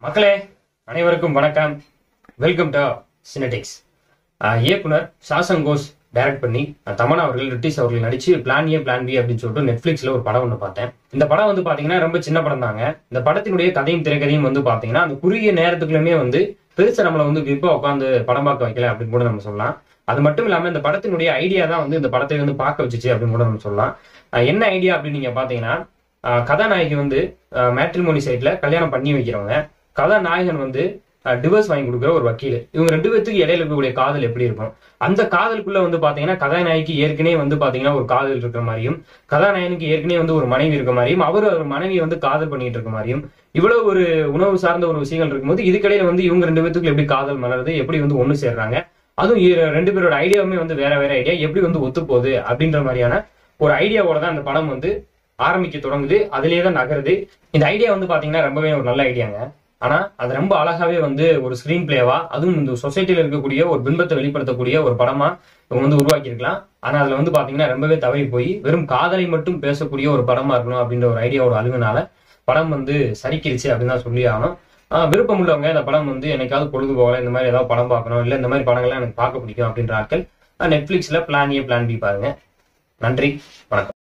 மக்களே அனைவருக்கும் வணக்கம் வெல்கம் டு சினடிக்ஸ் இயக்குனர் சாசன் கோஸ் டைரக்ட் பண்ணி அஹ், தமன்னா அவர்கள் ரிட்டிஷ் அவர்கள் நடிச்சு பிளான் ஏ பிளான் பி அப்படின்னு சொல்லிட்டு நெட்ஃபிளிக்ஸ்ல ஒரு படம் ஒன்று பார்த்தேன் இந்த படம் வந்து பாத்தீங்கன்னா ரொம்ப சின்ன படம் தாங்க இந்த படத்தினுடைய கதையும் திரைக்கதையும் வந்து பாத்தீங்கன்னா அந்த குறுகிய நேரத்துக்குள்ளுமே வந்து பெருசா நம்மளை வந்து விருப்ப உட்காந்து படம் பார்க்க வைக்கல அப்படின்னு கூட நம்ம சொல்லலாம் அது மட்டும் இல்லாம இந்த படத்தினுடைய ஐடியா தான் வந்து இந்த படத்தை வந்து பார்க்க வச்சுச்சு அப்படின்னு கூட நம்ம சொல்லலாம் அஹ், என்ன ஐடியா அப்படின்னு நீங்க பாத்தீங்கன்னா அஹ், கதாநாயகி வந்து மேட்ரிமோனி சைட்ல கல்யாணம் பண்ணி வைக்கிறவங்க கதாநாயகன் வந்து டிவோர்ஸ் வாங்கி கொடுக்குற ஒரு வக்கீல் இவங்க ரெண்டு பேத்துக்கு இடையில இருக்கக்கூடிய காதல் எப்படி இருக்கும் அந்த காதலுக்குள்ள வந்து பாத்தீங்கன்னா கதாநாயகிக்கு ஏற்கனவே வந்து பாத்தீங்கன்னா ஒரு காதல் இருக்கிற மாதிரியும் கதாநாயகனுக்கு ஏற்கனவே வந்து ஒரு மனைவி இருக்க மாதிரியும் அவர் ஒரு மனைவியை வந்து காதல் பண்ணிட்டு இருக்க மாதிரியும் இவ்வளவு ஒரு உணவு சார்ந்த ஒரு விஷயங்கள் இருக்கும்போது இதுக்கிடையில வந்து இவங்க ரெண்டு பேத்துக்குள்ள எப்படி காதல் மலருது எப்படி வந்து ஒண்ணு சேர்றாங்க அதுவும் இ- ரெண்டு பேரோட ஐடியாவுமே வந்து வேற வேற ஐடியா எப்படி வந்து ஒத்து போகுது அப்படின்ற மாதிரியான ஒரு ஐடியாவோட தான் அந்த படம் வந்து ஆரம்பிக்க தொடங்குது அதுலயே தான் நகருது இந்த ஐடியா வந்து பாத்தீங்கன்னா ரொம்பவே ஒரு நல்ல ஐடியாங்க ஆனா அது ரொம்ப அழகாவே வந்து ஒரு ஸ்கிரீன் பிளேவா அதுவும் இந்த சொசைட்டில இருக்கக்கூடிய ஒரு பின்பத்தை வெளிப்படுத்தக்கூடிய ஒரு படமா இவங்க வந்து உருவாக்கி இருக்கலாம் ஆனா அதுல வந்து பாத்தீங்கன்னா ரொம்பவே தவறி போய் வெறும் காதலை மட்டும் பேசக்கூடிய ஒரு படமா இருக்கணும் அப்படின்ற ஒரு ஐடியாவோட அழுகுனால படம் வந்து சரிக்கிருச்சு அப்படின்னு தான் சொல்லி ஆகணும் ஆஹ் விருப்பம் உள்ளவங்க இந்த படம் வந்து என்னைக்காவது பொழுது போகல இந்த மாதிரி ஏதாவது படம் பார்க்கணும் இல்ல இந்த மாதிரி படங்கள்லாம் எனக்கு பார்க்க பிடிக்கும் அப்படின்ற ஆட்கள் நெட்ஃபிளிக்ஸ்ல பிளான் ஏ பிளான் பி பாருங்க நன்றி வணக்கம்